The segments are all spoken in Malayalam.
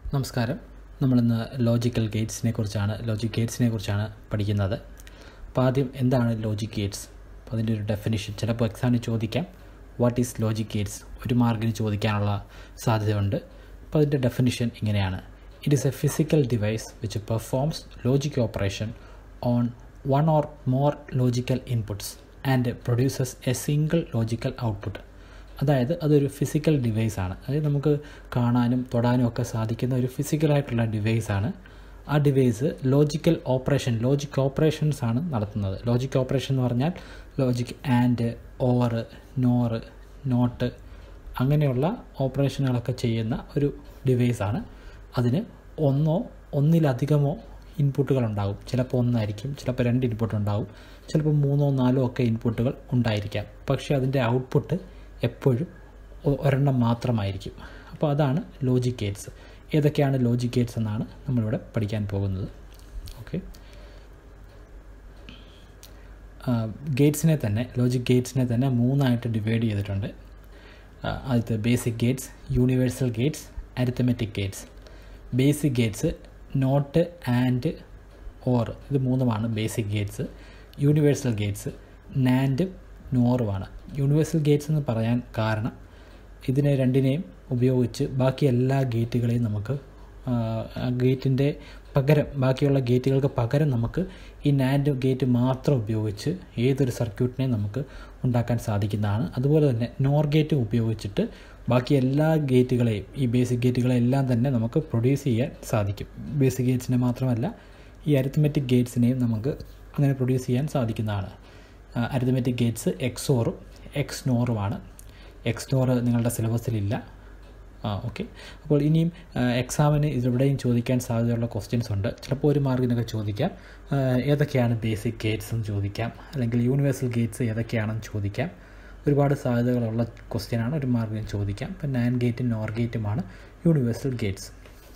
നമസ്കാരം നമ്മളിന്ന് ലോജിക്കൽ ഗേറ്റ്സിനെ കുറിച്ചാണ് ലോജിക് ഗേറ്റ്സിനെ കുറിച്ചാണ് പഠിക്കുന്നത് അപ്പോൾ ആദ്യം എന്താണ് ലോജിക് ഗേറ്റ്സ് അപ്പോൾ അതിൻ്റെ ഒരു ഡെഫിനിഷൻ ചിലപ്പോൾ എക്സാമിന് ചോദിക്കാം വാട്ട് ഈസ് ലോജിക് ഗേറ്റ്സ് ഒരു മാർക്കിന് ചോദിക്കാനുള്ള സാധ്യതയുണ്ട് അപ്പോൾ അതിൻ്റെ ഡെഫിനിഷൻ ഇങ്ങനെയാണ് it is a physical device which performs logic operation on one or more logical inputs and produces a single logical output അതായത് അതൊരു ഫിസിക്കൽ ഡിവൈസാണ് അതായത് നമുക്ക് കാണാനും തൊടാനും ഒക്കെ സാധിക്കുന്ന ഒരു ഫിസിക്കലായിട്ടുള്ള ഡിവൈസാണ് ആ device logical operation logic operations ആണ് നടത്തുന്നത് ലോജിക് ഓപ്പറേഷൻ എന്ന് പറഞ്ഞാൽ logic and or nor not അങ്ങനെയുള്ള ഓപ്പറേഷനുകളൊക്കെ ചെയ്യുന്ന ഒരു ഡിവൈസാണ് അതിന് ഒന്നോ ഒന്നിലധികമോ ഇൻപുട്ടുകൾ ഉണ്ടാകും ചിലപ്പോൾ ഒന്നായിരിക്കും ചിലപ്പോൾ രണ്ട് ഇൻപുട്ട് ഉണ്ടാകും ചിലപ്പോൾ മൂന്നോ നാലോ ഒക്കെ ഇൻപുട്ടുകൾ ഉണ്ടായിരിക്കാം പക്ഷേ അതിൻ്റെ ഔട്ട്പുട്ട് എപ്പോഴും ഒ- ഒരെണ്ണം മാത്രമായിരിക്കും അപ്പോൾ അതാണ് ലോജിക് ഗേറ്റ്സ് ഏതൊക്കെയാണ് ലോജിക് ഗേറ്റ്സ് എന്നാണ് നമ്മളിവിടെ പഠിക്കാൻ പോകുന്നത് ഓക്കെ ഗേറ്റ്സിനെ തന്നെ ലോജിക് ഗേറ്റ്സിനെ തന്നെ മൂന്നായിട്ട് ഡിവൈഡ് ചെയ്തിട്ടുണ്ട് ആ, ആദ്യത്തെ basic gates universal gates arithmetic gates basic gates not and or ഇത് മൂന്നുമാണ് ബേസിക് ഗേറ്റ്സ് യൂണിവേഴ്സൽ ഗേറ്റ്സ് നാൻഡും നോറുമാണ് യൂണിവേഴ്സൽ ഗേറ്റ്സ് എന്ന് പറയാൻ കാരണം ഇതിനെ രണ്ടിനെയും ഉപയോഗിച്ച് ബാക്കി എല്ലാ ഗേറ്റുകളെയും നമുക്ക് ഗേറ്റിൻ്റെ പകരം ബാക്കിയുള്ള ഗേറ്റുകൾക്ക് പകരം നമുക്ക് ഈ നാൻഡ് ഗേറ്റ് മാത്രം ഉപയോഗിച്ച് ഏതൊരു സർക്യൂട്ടിനെയും നമുക്ക് ഉണ്ടാക്കാൻ സാധിക്കുന്നതാണ് അതുപോലെ തന്നെ നോർ ഗേറ്റും ഉപയോഗിച്ചിട്ട് ബാക്കി എല്ലാ ഗേറ്റുകളെയും ഈ ബേസിക് ഗേറ്റുകളെല്ലാം തന്നെ നമുക്ക് പ്രൊഡ്യൂസ് ചെയ്യാൻ സാധിക്കും ബേസിക് ഗേറ്റ്സിനെ മാത്രമല്ല ഈ അരിത്മെറ്റിക് ഗേറ്റ്സിനെയും നമുക്ക് അങ്ങനെ പ്രൊഡ്യൂസ് ചെയ്യാൻ സാധിക്കുന്നതാണ് അരിത്മെറ്റിക് ഗേറ്റ്സ് എക്സോറും എക്സ് നോറുമാണ് എക്സ് നോറ് നിങ്ങളുടെ സിലബസിലില്ല ആ ഓക്കെ അപ്പോൾ ഇനിയും എക്സാമിന് ഇതിലെവിടെയും ചോദിക്കാൻ സാധ്യതയുള്ള ക്വസ്റ്റ്യൻസ് ഉണ്ട് ചിലപ്പോൾ ഒരു മാർക്കിനൊക്കെ ചോദിക്കാം ആ, ഏതൊക്കെയാണ് ബേസിക് ഗേറ്റ്സ് എന്ന് ചോദിക്കാം അല്ലെങ്കിൽ യൂണിവേഴ്സൽ ഗേറ്റ്സ് ഏതൊക്കെയാണെന്ന് ചോദിക്കാം ഒരുപാട് സാധ്യതകളുള്ള ക്വസ്റ്റ്യനാണ് ഒരു മാർക്കിന് ചോദിക്കാം ഇപ്പം നാൻ ഗേറ്റും നോർ ഗേറ്റുമാണ് യൂണിവേഴ്സൽ ഗേറ്റ്സ്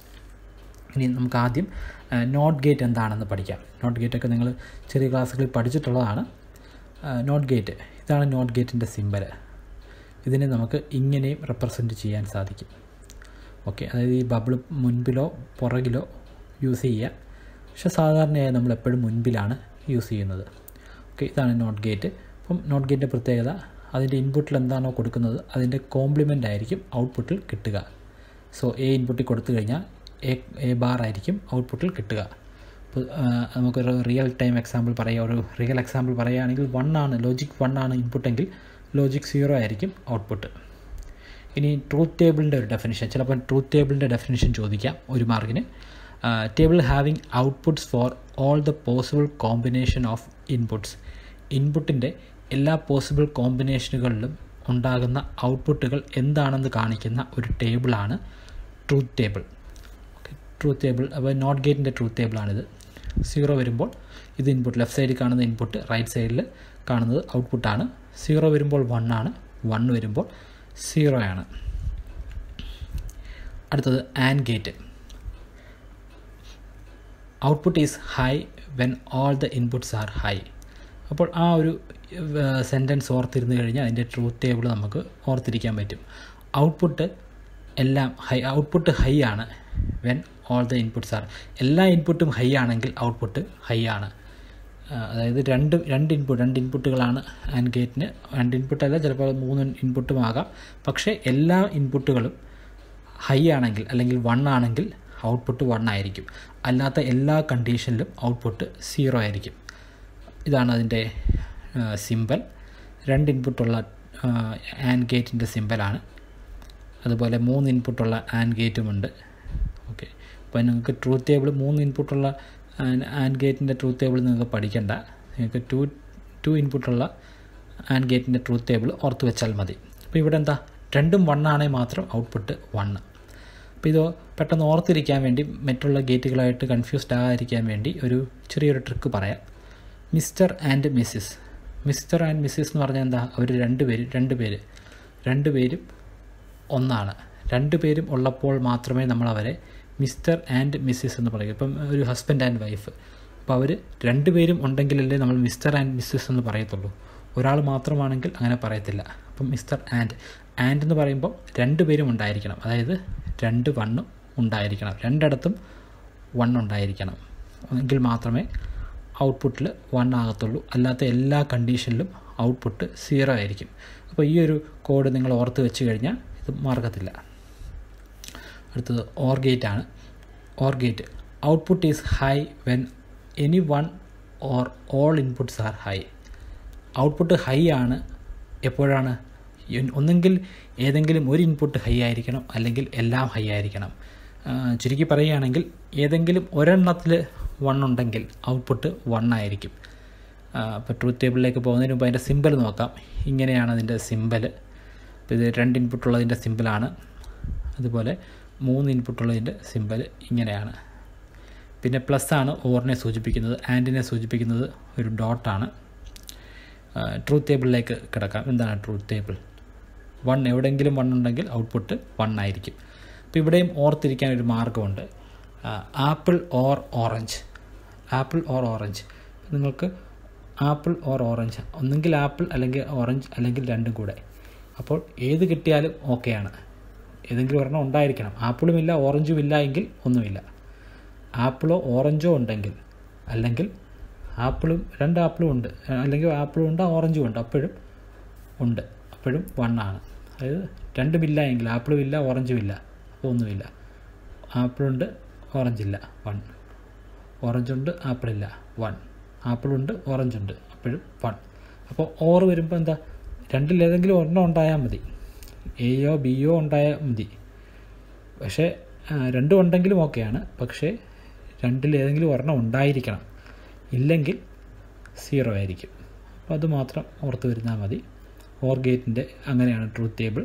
ഇനി നമുക്ക് ആദ്യം നോട്ട് ഗേറ്റ് എന്താണെന്ന് പഠിക്കാം നോട്ട് ഗേറ്റൊക്കെ നിങ്ങൾ ചെറിയ ക്ലാസ്സുകളിൽ പഠിച്ചിട്ടുള്ളതാണ് നോട്ട് ഗേറ്റ് ഇതാണ് നോട്ട് ഗേറ്റിൻ്റെ സിമ്പൽ ഇതിനെ നമുക്ക് ഇങ്ങനെയും റെപ്രസെൻറ്റ് ചെയ്യാൻ സാധിക്കും ഓക്കെ അതായത് ഈ ബബിൾ മുൻപിലോ പുറകിലോ യൂസ് ചെയ്യുക പക്ഷെ സാധാരണയായി നമ്മൾ എപ്പോഴും മുൻപിലാണ് യൂസ് ചെയ്യുന്നത് ഓക്കെ ഇതാണ് നോട്ട് ഗേറ്റ് അപ്പം നോട്ട് ഗേറ്റിൻ്റെ പ്രത്യേകത അതിൻ്റെ ഇൻപുട്ടിൽ എന്താണോ കൊടുക്കുന്നത് അതിൻ്റെ കോംപ്ലിമെൻ്റ് ആയിരിക്കും ഔട്ട്പുട്ടിൽ കിട്ടുക സോ എ ഇൻപുട്ടിൽ കൊടുത്തു കഴിഞ്ഞാൽ എ എ ബാർ ആയിരിക്കും ഔട്ട്പുട്ടിൽ കിട്ടുക ഇപ്പോൾ ആ, നമുക്കൊരു റിയൽ ടൈം എക്സാമ്പിൾ പറയുക ഒരു റിയൽ എക്സാമ്പിൾ പറയുകയാണെങ്കിൽ വൺ ആണ് ലോജിക് വൺ ആണ് ഇൻപുട്ടെങ്കിൽ ലോജിക് സീറോ ആയിരിക്കും ഔട്ട്പുട്ട് ഇനി ട്രൂത്ത് ടേബിളിൻ്റെ ഒരു ഡെഫിനിഷൻ ചിലപ്പോൾ ട്രൂത്ത് ടേബിളിൻ്റെ ഡെഫിനിഷൻ ചോദിക്കാം ഒരു മാർക്കിന് table having outputs for all the possible combination of inputs ഇൻപുട്ടിൻ്റെ എല്ലാ പോസിബിൾ കോമ്പിനേഷനുകളിലും ഉണ്ടാകുന്ന ഔട്ട്പുട്ടുകൾ എന്താണെന്ന് കാണിക്കുന്ന ഒരു ടേബിളാണ് truth table okay truth table അപ്പോൾ നോട്ട് ഗേറ്റിൻ്റെ ട്രൂത്ത് ടേബിളാണിത് സീറോ വരുമ്പോൾ ഇത് ഇൻപുട്ട് ലെഫ്റ്റ് സൈഡിൽ കാണുന്ന ഇൻപുട്ട് റൈറ്റ് സൈഡിൽ കാണുന്നത് ഔട്ട്പുട്ടാണ് സീറോ വരുമ്പോൾ വൺ ആണ് വൺ വരുമ്പോൾ സീറോ ആണ് അടുത്തത് and gate output is high when all the inputs are high അപ്പോൾ ആ ഒരു സെൻറ്റൻസ് ഓർത്തിരുന്ന് കഴിഞ്ഞാൽ അതിൻ്റെ ട്രൂത്ത് ടേബിൾ നമുക്ക് ഓർത്തിരിക്കാൻ പറ്റും ഔട്ട്പുട്ട് എല്ലാം ഹൈ ഔട്ട്പുട്ട് ഹൈ ആണ് when all the inputs are എല്ലാ ഇൻപുട്ടും ഹൈ ആണെങ്കിൽ ഔട്ട്പുട്ട് ഹൈ ആണ് ആ, അതായത് രണ്ട് രണ്ട് ഇൻപുട്ട് രണ്ട് ഇൻപുട്ടുകളാണ് ആൻഡ് ഗേറ്റിന് രണ്ട് ഇൻപുട്ട് അല്ല ചിലപ്പോൾ മൂന്ന് ഇൻപുട്ടും ആകാം പക്ഷേ എല്ലാ ഇൻപുട്ടുകളും ഹൈ ആണെങ്കിൽ അല്ലെങ്കിൽ വൺ ആണെങ്കിൽ ഔട്ട്പുട്ട് വൺ ആയിരിക്കും അല്ലാത്ത എല്ലാ കണ്ടീഷനിലും ഔട്ട്പുട്ട് സീറോ ആയിരിക്കും ഇതാണ് അതിൻ്റെ സിമ്പൽ രണ്ട് ഇൻപുട്ടുള്ള ആൻഡ് ഗേറ്റിൻ്റെ സിമ്പലാണ് അതുപോലെ മൂന്ന് ഇൻപുട്ടുള്ള ആൻഡ് ഗേറ്റുമുണ്ട് ഓക്കെ അപ്പോൾ നിങ്ങൾക്ക് ട്രൂത്ത് ടേബിൾ മൂന്ന് ഇൻപുട്ടുള്ള ആൻഡ് ഗേറ്റിൻ്റെ ട്രൂത്ത് ടേബിൾ നിങ്ങൾക്ക് പഠിക്കണ്ട നിങ്ങൾക്ക് ടു ടു ഇൻപുട്ടുള്ള ആൻഡ് ഗേറ്റിൻ്റെ ട്രൂത്ത് ടേബിൾ ഓർത്ത് വെച്ചാൽ മതി അപ്പോൾ ഇവിടെ എന്താ രണ്ടും വൺ ആണെങ്കിൽ മാത്രം ഔട്ട്പുട്ട് വണ്ണ് അപ്പോൾ ഇത് പെട്ടെന്ന് ഓർത്തിരിക്കാൻ വേണ്ടി മറ്റുള്ള ഗേറ്റുകളായിട്ട് കൺഫ്യൂസ്ഡ് ആകാതിരിക്കാൻ വേണ്ടി ഒരു ചെറിയൊരു ട്രിക്ക് പറയാം Mr and Mrs Mr and Mrs എന്ന് പറഞ്ഞാൽ എന്താ അവർ രണ്ട് പേര് രണ്ട് പേര് രണ്ട് പേരും ഒന്നാണ് രണ്ട് പേരും ഉള്ളപ്പോൾ മാത്രമേ നമ്മൾ അവരെ മിസ്റ്റർ ആൻഡ് മിസ്സിസ് എന്ന് പറയൂ ഇപ്പം ഒരു ഹസ്ബൻഡ് ആൻഡ് വൈഫ് അപ്പോൾ അവർ രണ്ടുപേരും ഉണ്ടെങ്കിലല്ലേ നമ്മൾ മിസ്റ്റർ ആൻഡ് മിസ്സിസ് എന്ന് പറയത്തുള്ളൂ ഒരാൾ മാത്രമാണെങ്കിൽ അങ്ങനെ പറയത്തില്ല അപ്പം മിസ്റ്റർ ആൻഡ് ആൻഡ് എന്ന് പറയുമ്പോൾ രണ്ട് പേരും ഉണ്ടായിരിക്കണം അതായത് രണ്ട് വണ്ണും ഉണ്ടായിരിക്കണം രണ്ടിടത്തും വൺ ഉണ്ടായിരിക്കണം എങ്കിൽ മാത്രമേ ഔട്ട്പുട്ടിൽ വൺ ആകത്തുള്ളൂ അല്ലാത്ത എല്ലാ കണ്ടീഷനിലും ഔട്ട്പുട്ട് സീറോ ആയിരിക്കും അപ്പോൾ ഈ ഒരു കോഡ് നിങ്ങൾ ഓർത്ത് വെച്ച് കഴിഞ്ഞാൽ ഇത് മറക്കത്തില്ല അടുത്തത് ഓർ ഗേറ്റ് ആണ് or gate output is high when any one or all inputs are high output high ആണ് എപ്പോഴാണ് ഇൻ- ഒന്നെങ്കിൽ ഏതെങ്കിലും ഒരു ഇൻപുട്ട് ഹൈ ആയിരിക്കണം അല്ലെങ്കിൽ എല്ലാം ഹൈ ആയിരിക്കണം ആ, ചുരുക്കി പറയുകയാണെങ്കിൽ ഏതെങ്കിലും ഒരെണ്ണത്തിൽ വൺ ഉണ്ടെങ്കിൽ ഔട്ട്പുട്ട് വൺ ആയിരിക്കും അപ്പോൾ ട്രൂത്ത് ടേബിളിലേക്ക് പോകുന്നതിന് മുമ്പ് അതിൻ്റെ സിമ്പൽ നോക്കാം ഇങ്ങനെയാണ് അതിൻ്റെ സിമ്പൽ അപ്പോൾ ഇത് രണ്ട് ഇൻപുട്ട് ഉള്ളതിൻ്റെ സിമ്പിളാണ് അതുപോലെ മൂന്ന് ഇൻപുട്ട് ഉള്ളതിൻ്റെ സിമ്പൽ ഇങ്ങനെയാണ് പിന്നെ പ്ലസ് ആണ് ഓറിനെ സൂചിപ്പിക്കുന്നത് ആൻഡിനെ സൂചിപ്പിക്കുന്നത് ഒരു ഡോട്ടാണ് ട്രൂത്ത് ടേബിളിലേക്ക് കിടക്കാം എന്താണ് ട്രൂത്ത് ടേബിൾ വൺ എവിടെയെങ്കിലും വൺ ഉണ്ടെങ്കിൽ ഔട്ട്പുട്ട് വൺ ആയിരിക്കും അപ്പോൾ ഇവിടെയും ഓർത്തിരിക്കാൻ ഒരു മാർഗ്ഗമുണ്ട് apple or orange apple or orange നിങ്ങൾക്ക് ആപ്പിൾ ഓർ ഓറഞ്ച് ഒന്നെങ്കിൽ ആപ്പിൾ അല്ലെങ്കിൽ ഓറഞ്ച് അല്ലെങ്കിൽ രണ്ടും കൂടെ അപ്പോൾ ഏത് കിട്ടിയാലും ഓക്കെയാണ് ഏതെങ്കിലും ഒരെണ്ണം ഉണ്ടായിരിക്കണം ആപ്പിളും ഇല്ല ഓറഞ്ചും ഇല്ല എങ്കിൽ ഒന്നുമില്ല ആപ്പിളോ ഓറഞ്ചോ ഉണ്ടെങ്കിൽ അല്ലെങ്കിൽ ആപ്പിളും രണ്ട് ആപ്പിളും ഉണ്ട് അല്ലെങ്കിൽ ആപ്പിളും ഉണ്ട് ഓറഞ്ചും ഉണ്ട് അപ്പോഴും ഉണ്ട് അപ്പോഴും വൺ ആണ് അതായത് രണ്ടുമില്ല എങ്കിൽ ആപ്പിളും ഇല്ല ഓറഞ്ചും ഇല്ല അപ്പോൾ ഒന്നുമില്ല ആപ്പിളുണ്ട് ഓറഞ്ചില്ല വൺ ഓറഞ്ചുണ്ട് ആപ്പിളില്ല വൺ ആപ്പിളുണ്ട് ഓറഞ്ചുണ്ട് അപ്പോഴും വൺ അപ്പോൾ ഓർ വരുമ്പോൾ എന്താ രണ്ടിലേതെങ്കിലും ഒരെണ്ണം ഉണ്ടായാൽ മതി എയോ ബിയോ ഉണ്ടായാൽ മതി പക്ഷേ ആ, രണ്ടും ഉണ്ടെങ്കിലും ഓക്കെയാണ് പക്ഷേ രണ്ടിലേതെങ്കിലും ഒരെണ്ണം ഉണ്ടായിരിക്കണം ഇല്ലെങ്കിൽ സീറോ ആയിരിക്കും അപ്പോൾ അത് മാത്രം ഓർത്ത് വരുന്നാൽ മതി ഓർ ഗേറ്റിൻ്റെ അങ്ങനെയാണ് ട്രൂത്ത് ടേബിൾ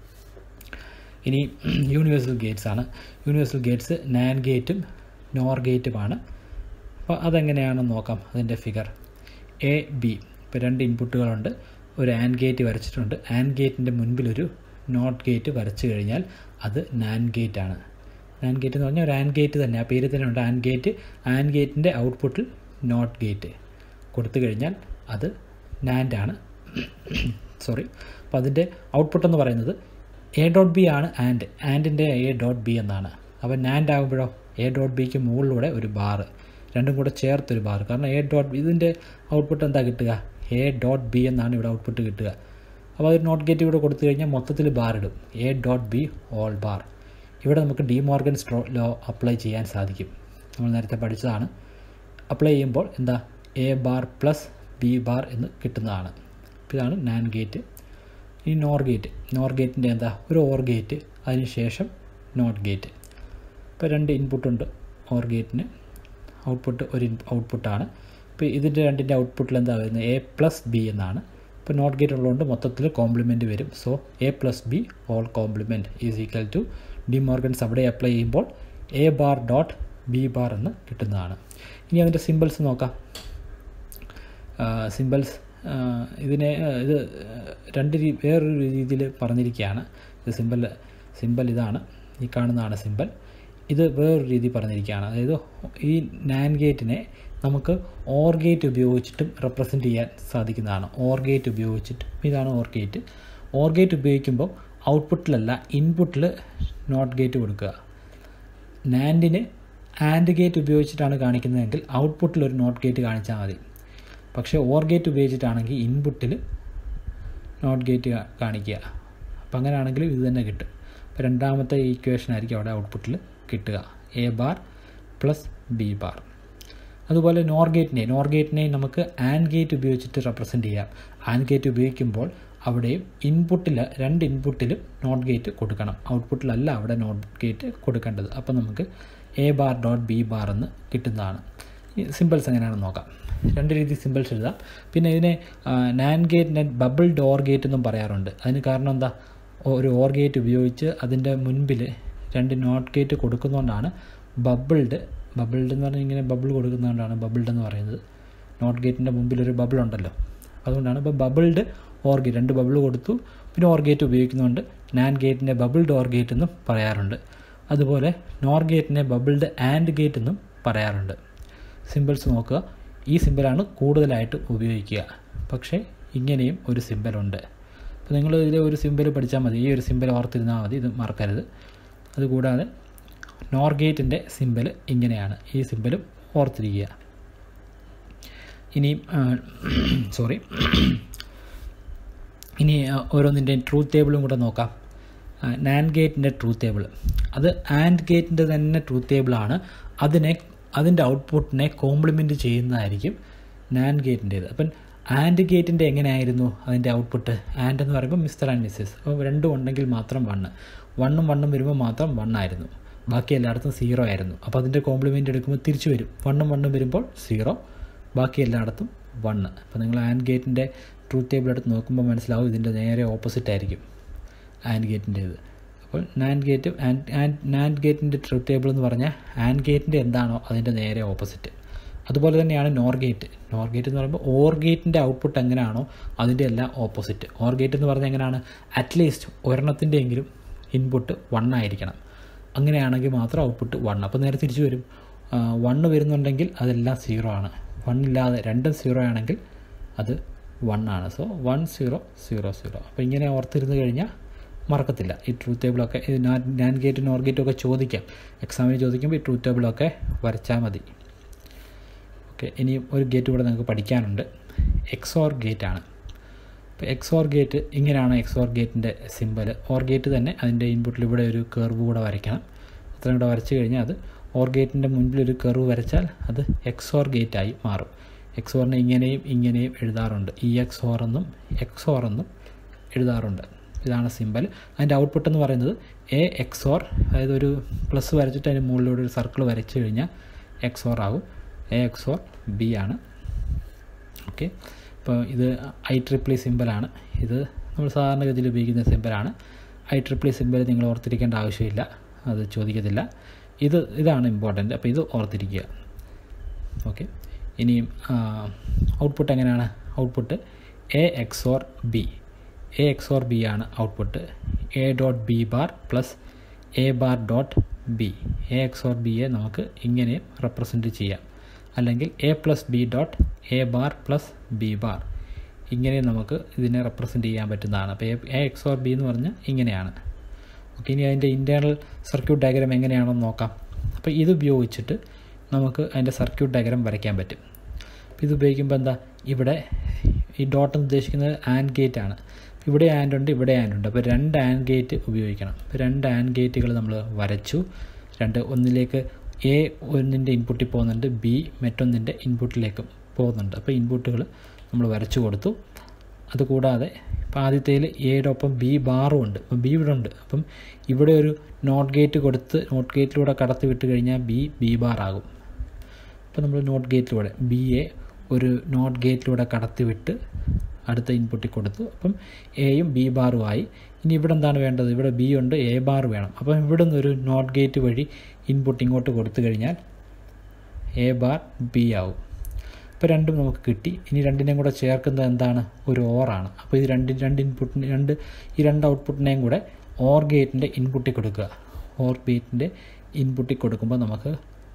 ഇനി യൂണിവേഴ്സൽ ഗേറ്റ്സ് ആണ് യൂണിവേഴ്സൽ ഗേറ്റ്സ് നാൻ ഗേറ്റും നോർ ഗേറ്റുമാണ് അപ്പോൾ അതെങ്ങനെയാണെന്ന് നോക്കാം അതിൻ്റെ ഫിഗർ എ ബി ഇപ്പോൾ രണ്ട് ഇൻപുട്ടുകളുണ്ട് ഒരു ആൻഡ് ഗേറ്റ് വരച്ചിട്ടുണ്ട് ആൻഡ് ഗേറ്റിൻ്റെ മുൻപിലൊരു നോട്ട് ഗേറ്റ് വരച്ചു കഴിഞ്ഞാൽ അത് നാൻ ഗേറ്റ് ആണ് നാൻ ഗേറ്റ് എന്ന് പറഞ്ഞാൽ ഒരു ആൻഡ് ഗേറ്റ് തന്നെ ആ പേര് തന്നെ ഉണ്ട് ആൻഡ് ഗേറ്റ് ആൻഡ് ഗേറ്റിൻ്റെ ഔട്ട്പുട്ടിൽ നോട്ട് ഗേറ്റ് കൊടുത്തു കഴിഞ്ഞാൽ അത് നാൻഡ് ആണ് സോറി അപ്പോൾ അതിൻ്റെ ഔട്ട്പുട്ട് എന്ന് പറയുന്നത് എ ഡോട്ട് ബി ആണ് ആൻഡ് ആൻഡിൻ്റെ എ ഡോട്ട് ബി എന്നാണ് അപ്പോൾ നാൻഡ് ആകുമ്പോഴോ എ ഡോട്ട് ബിക്ക് മുകളിലൂടെ ഒരു ബാറ് രണ്ടും കൂടെ ചേർത്തൊരു ബാർ കാരണം എ ഡോട്ട് ബി ഇതിൻ്റെ ഔട്ട്പുട്ട് എന്താ കിട്ടുക എ ഡോട്ട് ബി എന്നാണ് ഇവിടെ ഔട്ട്പുട്ട് കിട്ടുക അപ്പോൾ അത് നോട്ട് ഗേറ്റ് ഇവിടെ കൊടുത്തു കഴിഞ്ഞാൽ മൊത്തത്തിൽ ബാർ ഇടും A dot B whole bar ഇവിടെ നമുക്ക് ഡി മോർഗൻ സ്ട്രോ ലോ അപ്ലൈ ചെയ്യാൻ സാധിക്കും നമ്മൾ നേരത്തെ പഠിച്ചതാണ് അപ്ലൈ ചെയ്യുമ്പോൾ എന്താ A bar plus B bar എന്ന് കിട്ടുന്നതാണ് അപ്പോൾ ഇതാണ് നാൻ ഗേറ്റ് ഈ നോർ ഗേറ്റ് നോർ ഗേറ്റിൻ്റെ എന്താ ഒരു ഓർ ഗേറ്റ് അതിന് ശേഷം നോട്ട് ഗേറ്റ് ഇപ്പോൾ രണ്ട് ഇൻപുട്ടുണ്ട് ഓർ ഗേറ്റിന് ഔട്ട്പുട്ട് ഒരു ഔട്ട്പുട്ടാണ് ഇപ്പോൾ ഇതിൻ്റെ രണ്ടിൻ്റെ ഔട്ട്പുട്ടിൽ എന്താ വരുന്നത് എ പ്ലസ് ബി എന്നാണ് ഇപ്പോൾ നോട്ട് ഗേറ്റ് ഉള്ളതുകൊണ്ട് മൊത്തത്തിൽ കോംപ്ലിമെൻറ്റ് വരും so A plus B whole complement is equal to De Morgan's അവിടെ അപ്ലൈ ചെയ്യുമ്പോൾ A bar dot B bar എന്ന് കിട്ടുന്നതാണ് ഇനി അതിൻ്റെ സിമ്പിൾസ് നോക്കാം സിമ്പിൾസ് ഇതിനെ ആ, ഇത് ആ, രണ്ട് രീ വേറൊരു രീതിയിൽ പറഞ്ഞിരിക്കുകയാണ് ഇത് സിമ്പിൾ സിമ്പിൾ ഇതാണ് ഈ കാണുന്നതാണ് സിമ്പിൾ ഇത് വേറൊരു രീതി പറഞ്ഞിരിക്കുകയാണ് അതായത് ഈ നാൻ ഗേറ്റിനെ നമുക്ക് ഓർ ഗേറ്റ് ഉപയോഗിച്ചിട്ടും റെപ്രസെൻറ്റ് ചെയ്യാൻ സാധിക്കുന്നതാണ് ഓർ ഗേറ്റ് ഉപയോഗിച്ചിട്ട് ഇതാണ് ഓർ ഗേറ്റ് ഓർ ഗേറ്റ് ഉപയോഗിക്കുമ്പോൾ ഔട്ട്പുട്ടിലല്ല ഇൻപുട്ടിൽ നോട്ട് ഗേറ്റ് കൊടുക്കുക നാൻഡിന് ആൻഡ് ഗേറ്റ് ഉപയോഗിച്ചിട്ടാണ് കാണിക്കുന്നതെങ്കിൽ ഔട്ട്പുട്ടിൽ ഒരു നോട്ട് ഗേറ്റ് കാണിച്ചാൽ മതി പക്ഷേ ഓർ ഗേറ്റ് ഉപയോഗിച്ചിട്ടാണെങ്കിൽ ഇൻപുട്ടിൽ നോട്ട് ഗേറ്റ് കാ- കാണിക്കുക അപ്പം അങ്ങനെയാണെങ്കിലും ഇത് തന്നെ കിട്ടും അപ്പോൾ രണ്ടാമത്തെ ഈക്വേഷൻ ആയിരിക്കും അവിടെ ഔട്ട്പുട്ടിൽ കിട്ടുക A bar plus B bar അതുപോലെ നോർ ഗേറ്റിനെ നോർ ഗേറ്റിനെ നമുക്ക് ആൻഡ് ഗേറ്റ് ഉപയോഗിച്ചിട്ട് റെപ്രസെൻറ്റ് ചെയ്യാം ആൻഡ് ഗേറ്റ് ഉപയോഗിക്കുമ്പോൾ അവിടെയും ഇൻപുട്ടിൽ രണ്ട് ഇൻപുട്ടിലും നോട്ട് ഗേറ്റ് കൊടുക്കണം ഔട്ട്പുട്ടിലല്ല അവിടെ നോട്ട് ഗേറ്റ് കൊടുക്കേണ്ടത് അപ്പോൾ നമുക്ക് A bar dot B bar എന്ന് കിട്ടുന്നതാണ് സിമ്പിൾസ് എങ്ങനെയാണെന്ന് നോക്കാം രണ്ട് രീതി സിമ്പിൾസ് എഴുതാം പിന്നെ ഇതിനെ നാൻ ഗേറ്റിനെ ബബിൾ ഡോർ ഗേറ്റ് എന്നും പറയാറുണ്ട് അതിന് കാരണം എന്താ ഒരു ഓർ ഗേറ്റ് ഉപയോഗിച്ച് അതിൻ്റെ മുൻപിൽ രണ്ട് നോട്ട് ഗേറ്റ് കൊടുക്കുന്നതുകൊണ്ടാണ് ബബിൾഡ് ബബിൾഡ് എന്ന് പറഞ്ഞാൽ ഇങ്ങനെ ബബിൾ കൊടുക്കുന്നതുകൊണ്ടാണ് ബബിൾഡ് എന്ന് പറയുന്നത് നോട്ട് ഗേറ്റിൻ്റെ മുമ്പിൽ ഒരു ബബിൾ ഉണ്ടല്ലോ അതുകൊണ്ടാണ് ഇപ്പോൾ ബബിൾഡ് ഓർ ഗേറ്റ് രണ്ട് ബബിൾ കൊടുത്തു പിന്നെ ഓർ ഗേറ്റ് ഉപയോഗിക്കുന്നതുകൊണ്ട് നാൻ ഗേറ്റിനെ ബബിൾഡ് ഓർ ഗേറ്റ് എന്നും പറയാറുണ്ട് അതുപോലെ നോർ ഗേറ്റിനെ ബബിൾഡ് ആൻഡ് ഗേറ്റ് എന്നും പറയാറുണ്ട് സിമ്പിൾസ് നോക്കുക ഈ സിമ്പിളാണ് കൂടുതലായിട്ട് ഉപയോഗിക്കുക പക്ഷേ ഇങ്ങനെയും ഒരു സിമ്പിളുണ്ട് അപ്പോൾ നിങ്ങൾ ഇതിലെ ഒരു സിമ്പിൾ പഠിച്ചാൽ മതി ഈ ഒരു സിമ്പിൾ ഓർത്തിരുന്നാൽ മതി ഇത് മറക്കരുത് അതുകൂടാതെ നോർ ഗേറ്റിൻ്റെ സിമ്പിൾ ഇങ്ങനെയാണ് ഈ സിമ്പിളും ഓർത്തിരിക്കുക ഇനി സോറി ഇനി ഓരോന്നിൻ്റെയും ട്രൂത്ത് ടേബിളും കൂടെ നോക്കാം നാൻ ഗേറ്റിൻ്റെ ട്രൂത്ത് ടേബിൾ അത് ആൻഡ് ഗേറ്റിൻ്റെ തന്നെ ട്രൂത്ത് ടേബിളാണ് അതിനെ അതിൻ്റെ ഔട്ട്പുട്ടിനെ കോംപ്ലിമെൻറ്റ് ചെയ്യുന്നതായിരിക്കും നാൻ ഗേറ്റിൻ്റേത് അപ്പം ആൻഡ് ഗേറ്റിൻ്റെ എങ്ങനെയായിരുന്നു അതിൻ്റെ ഔട്ട്പുട്ട് ആൻഡ് എന്ന് പറയുമ്പോൾ മിസ്റ്റർ ആൻഡ് മിസ്സസ് അപ്പോൾ രണ്ടും ഉണ്ടെങ്കിൽ മാത്രം വണ്ണ് വണ്ണും വണ്ണും വരുമ്പോൾ മാത്രം വണ്ണായിരുന്നു ബാക്കി എല്ലായിടത്തും സീറോ ആയിരുന്നു അപ്പോൾ അതിൻ്റെ കോംപ്ലിമെൻ്റ് എടുക്കുമ്പോൾ തിരിച്ചു വരും വണ്ണും വണ്ണും വരുമ്പോൾ സീറോ ബാക്കി എല്ലായിടത്തും വണ്ണ് അപ്പോൾ നിങ്ങൾ ആൻഡ് ഗേറ്റിൻ്റെ ട്രൂത്ത് ടേബിൾ എടുത്ത് നോക്കുമ്പോൾ മനസ്സിലാവും ഇതിൻ്റെ നേരെ ഓപ്പോസിറ്റ് ആയിരിക്കും ആൻഡ് ഗേറ്റിൻ്റേത് അപ്പോൾ nand gate and and nand ഗേറ്റിൻ്റെ ട്രൂത്ത് ടേബിൾ എന്ന് പറഞ്ഞാൽ ആൻഡ് ഗേറ്റിൻ്റെ എന്താണോ അതിൻ്റെ നേരെ ഓപ്പോസിറ്റ് അതുപോലെ തന്നെയാണ് നോർ ഗേറ്റ് നോർ ഗേറ്റ് എന്ന് പറയുമ്പോൾ ഓർ ഗേറ്റിൻ്റെ ഔട്ട്പുട്ട് എങ്ങനെയാണോ അതിൻ്റെ എല്ലാം ഓപ്പോസിറ്റ് ഓർ ഗേറ്റ് എന്ന് പറഞ്ഞാൽ എങ്ങനെയാണ് അറ്റ്ലീസ്റ്റ് ഒരെണ്ണത്തിൻ്റെ എങ്കിലും ഇൻപുട്ട് വൺ ആയിരിക്കണം അങ്ങനെയാണെങ്കിൽ മാത്രം ഔട്ട്പുട്ട് വൺ അപ്പോൾ നേരെ തിരിച്ചു വരും വണ്ണ് വരുന്നുണ്ടെങ്കിൽ അതെല്ലാം സീറോ ആണ് വൺ ഇല്ലാതെ രണ്ടും സീറോ ആണെങ്കിൽ അത് വൺ ആണ് so one zero zero zero അപ്പോൾ ഇങ്ങനെ ഓർത്തിരുന്ന് കഴിഞ്ഞാൽ മറക്കത്തില്ല ഈ ട്രൂത്ത് ടേബിളൊക്കെ നാൻ ഗേറ്റും നോർ ഗേറ്റും ഒക്കെ ചോദിക്കാം എക്സാമിന് ചോദിക്കുമ്പോൾ ഈ ട്രൂത്ത് ടേബിളൊക്കെ വരച്ചാൽ മതി ഓക്കെ ഇനി ഒരു ഗേറ്റ് കൂടെ നിങ്ങൾക്ക് പഠിക്കാനുണ്ട് എക്സോർ ഗേറ്റ് ആണ് ഇപ്പോൾ എക്സോർ ഗേറ്റ് ഇങ്ങനെയാണ് എക്സോർ ഗേറ്റിൻ്റെ സിമ്പൽ ഓർ ഗേറ്റ് തന്നെ അതിൻ്റെ ഇൻപുട്ടിൽ ഇവിടെ ഒരു കർവ് കൂടെ വരയ്ക്കണം അത്രയും കൂടെ വരച്ച് കഴിഞ്ഞാൽ അത് ഓർ ഗേറ്റിൻ്റെ മുൻപിൽ ഒരു കർവ് വരച്ചാൽ അത് എക്സോർ ഗേറ്റായി മാറും എക്സോറിനെ ഇങ്ങനെയും ഇങ്ങനെയും എഴുതാറുണ്ട് ഇ എക്സോർ എന്നും എക്സോർ എന്നും എഴുതാറുണ്ട് ഇതാണ് സിമ്പൽ അതിൻ്റെ ഔട്ട്പുട്ട് എന്ന് പറയുന്നത് എ എക്സോർ അതായത് ഒരു പ്ലസ് വരച്ചിട്ട് അതിന് മുകളിലൂടെ ഒരു സർക്കിൾ വരച്ച് കഴിഞ്ഞാൽ എക്സോർ ആകും എ എക്സോർ ബി ആണ് ഓക്കെ ഇപ്പോൾ ഇത് ഐ ട്രിപ്പിളി സിമ്പലാണ് ഇത് നമ്മൾ സാധാരണഗതിയിൽ ഉപയോഗിക്കുന്ന സിമ്പലാണ് ഐ ട്രിപ്പിളി സിമ്പൽ നിങ്ങൾ ഓർത്തിരിക്കേണ്ട ആവശ്യമില്ല അത് ചോദിക്കത്തില്ല ഇത് ഇതാണ് ഇമ്പോർട്ടൻ്റ് അപ്പോൾ ഇത് ഓർത്തിരിക്കുക ഓക്കെ ഇനിയും ഔട്ട്പുട്ട് എങ്ങനെയാണ് output A XOR B A XOR B ആണ് output A dot B bar plus A bar dot B A XOR ബിയെ നമുക്ക് ഇങ്ങനെയും റെപ്രസെൻറ്റ് ചെയ്യാം അല്ലെങ്കിൽ A plus B dot A bar plus B bar ഇങ്ങനെ നമുക്ക് ഇതിനെ റെപ്രസെൻറ്റ് ചെയ്യാൻ പറ്റുന്നതാണ് അപ്പോൾ എ എക്സോർ ബി എന്ന് പറഞ്ഞാൽ ഇങ്ങനെയാണ് ഓക്കെ ഇനി അതിൻ്റെ ഇൻറ്റേർണൽ സർക്യൂട്ട് ഡയഗ്രാം എങ്ങനെയാണെന്ന് നോക്കാം അപ്പോൾ ഇത് ഉപയോഗിച്ചിട്ട് നമുക്ക് അതിൻ്റെ സർക്യൂട്ട് ഡയഗ്രാം വരയ്ക്കാൻ പറ്റും അപ്പോൾ ഇത് ഉപയോഗിക്കുമ്പോൾ എന്താ ഇവിടെ ഈ ഡോട്ട് എന്ന് ഉദ്ദേശിക്കുന്നത് ആൻഡ് ഗേറ്റ് ആണ് ഇവിടെ ആൻഡ് ഉണ്ട് ഇവിടെ ആൻഡ് ഉണ്ട് അപ്പോൾ രണ്ട് ആൻഡ് ഗേറ്റ് ഉപയോഗിക്കണം അപ്പോൾ രണ്ട് ആൻഡ് ഗേറ്റുകൾ നമ്മൾ വരച്ചു രണ്ട് ഒന്നിലേക്ക് എ ഒന്നിൻ്റെ ഇൻപുട്ടിൽ പോകുന്നുണ്ട് ബി മറ്റൊന്നിൻ്റെ ഇൻപുട്ടിലേക്കും പോകുന്നുണ്ട് അപ്പോൾ ഇൻപുട്ടുകൾ നമ്മൾ വരച്ചു കൊടുത്തു അതുകൂടാതെ ഇപ്പോൾ ആദ്യത്തേൽ എയുടെ ഒപ്പം ബി ബാറും ഉണ്ട് അപ്പം ബി ഇവിടെ ഉണ്ട് അപ്പം ഇവിടെ ഒരു നോട്ട് ഗേറ്റ് കൊടുത്ത് നോട്ട് ഗേറ്റിലൂടെ കടത്തി വിട്ട് കഴിഞ്ഞാൽ ബി ബി ബാർ ആകും അപ്പോൾ നമ്മൾ നോട്ട് ഗേറ്റിലൂടെ ബി എ ഒരു നോട്ട് ഗേറ്റിലൂടെ കടത്തി വിട്ട് അടുത്ത ഇൻപുട്ടിൽ കൊടുത്തു അപ്പം എയും ബി ബാറും ആയി ഇനി ഇവിടെ എന്താണ് വേണ്ടത് ഇവിടെ ബി ഉണ്ട് എ ബാർ വേണം അപ്പം ഇവിടെ നിന്ന് ഒരു നോട്ട് ഗേറ്റ് വഴി ഇൻപുട്ട് ഇങ്ങോട്ട് കൊടുത്തു കഴിഞ്ഞാൽ എ ബാർ ബി ആവും ഇപ്പോൾ രണ്ടും നമുക്ക് കിട്ടി ഇനി രണ്ടിനെയും കൂടെ ചേർക്കുന്നത് എന്താണ് ഒരു ഓറാണ് അപ്പോൾ ഇത് രണ്ട് രണ്ട് ഇൻപുട്ടിന് രണ്ട് ഈ രണ്ട് ഔട്ട്പുട്ടിനെയും കൂടെ ഓർ ഗേറ്റിൻ്റെ ഇൻപുട്ടിൽ കൊടുക്കുക ഓർ ഗേറ്റിൻ്റെ ഇൻപുട്ടിൽ കൊടുക്കുമ്പോൾ നമുക്ക്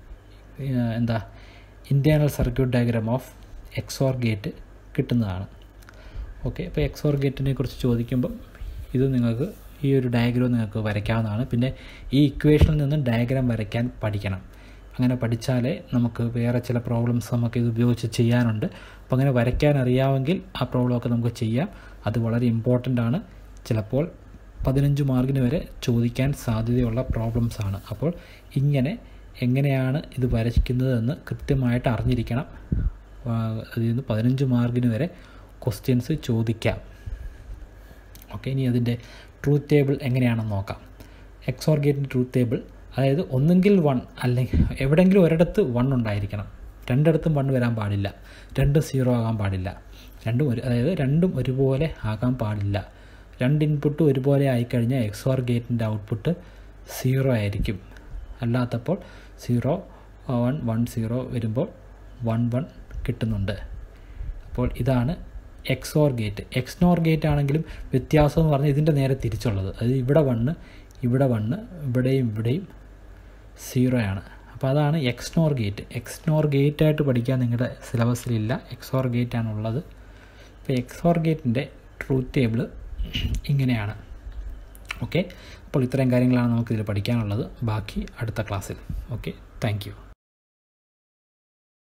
എന്താ internal circuit diagram of XOR gate കിട്ടുന്നതാണ് ഓക്കെ അപ്പോൾ എക്സോർ ഗേറ്റിനെ കുറിച്ച് ചോദിക്കുമ്പം ഇത് നിങ്ങൾക്ക് ഈ ഒരു ഡയഗ്രാം നിങ്ങൾക്ക് വരയ്ക്കാവുന്നതാണ് പിന്നെ ഈ ഇക്വേഷനിൽ നിന്ന് ഡയഗ്രാം വരയ്ക്കാൻ പഠിക്കണം അങ്ങനെ പഠിച്ചാലേ നമുക്ക് വേറെ ചില പ്രോബ്ലംസ് നമുക്ക് ഇത് ഉപയോഗിച്ച് ചെയ്യാനുണ്ട് അപ്പോൾ അങ്ങനെ വരയ്ക്കാൻ അറിയാമെങ്കിൽ ആ പ്രോബ്ലമൊക്കെ നമുക്ക് ചെയ്യാം അത് വളരെ ഇമ്പോർട്ടൻ്റ് ആണ് ചിലപ്പോൾ പതിനഞ്ച് മാർക്കിന് വരെ ചോദിക്കാൻ സാധ്യതയുള്ള പ്രോബ്ലംസ് ആണ് അപ്പോൾ ഇങ്ങനെ എങ്ങനെയാണ് ഇത് വരയ്ക്കുന്നതെന്ന് കൃത്യമായിട്ട് അറിഞ്ഞിരിക്കണം അതിൽ നിന്ന് പതിനഞ്ച് മാർക്കിന് വരെ ക്വസ്റ്റ്യൻസ് ചോദിക്കാം ഓക്കെ ഇനി അതിൻ്റെ ട്രൂത്ത് ടേബിൾ എങ്ങനെയാണെന്ന് നോക്കാം എക്സോർ ഗേറ്റിൻ്റെ ട്രൂത്ത് ടേബിൾ അതായത് ഒന്നെങ്കിൽ വൺ അല്ലെങ്കിൽ എവിടെയെങ്കിലും ഒരിടത്ത് വൺ ഉണ്ടായിരിക്കണം രണ്ടിടത്തും വൺ വരാൻ പാടില്ല രണ്ടും സീറോ ആകാൻ പാടില്ല രണ്ടും ഒരു അതായത് രണ്ടും ഒരുപോലെ ആകാൻ പാടില്ല രണ്ട് ഇൻപുട്ടും ഒരുപോലെ ആയിക്കഴിഞ്ഞാൽ എക്സോർ ഗേറ്റിൻ്റെ ഔട്ട്പുട്ട് സീറോ ആയിരിക്കും അല്ലാത്തപ്പോൾ സീറോ വൺ വൺ സീറോ വരുമ്പോൾ വൺ വൺ കിട്ടുന്നുണ്ട് അപ്പോൾ ഇതാണ് എക്സോർ ഗേറ്റ് എക്സ്നോർ ഗേറ്റ് ആണെങ്കിലും വ്യത്യാസം എന്ന് പറഞ്ഞാൽ ഇതിൻ്റെ നേരെ തിരിച്ചുള്ളത് അതായത് ഇവിടെ വണ്ണ് ഇവിടെ വണ്ണ് ഇവിടെയും ഇവിടെയും സീറോ ആണ് അപ്പോൾ അതാണ് എക്സ്നോർ ഗേറ്റ് എക്സ്നോർ ഗേറ്റ് ആയിട്ട് പഠിക്കാൻ നിങ്ങളുടെ സിലബസിലില്ല എക്സോർ ഗേറ്റ് ആണുള്ളത് അപ്പോൾ എക്സോർ ഗേറ്റിൻ്റെ ട്രൂത്ത് ടേബിൾ ഇങ്ങനെയാണ് ഓക്കെ അപ്പോൾ ഇത്രയും കാര്യങ്ങളാണ് നമുക്കിതിൽ പഠിക്കാനുള്ളത് ബാക്കി അടുത്ത ക്ലാസ്സിൽ ഓക്കെ താങ്ക്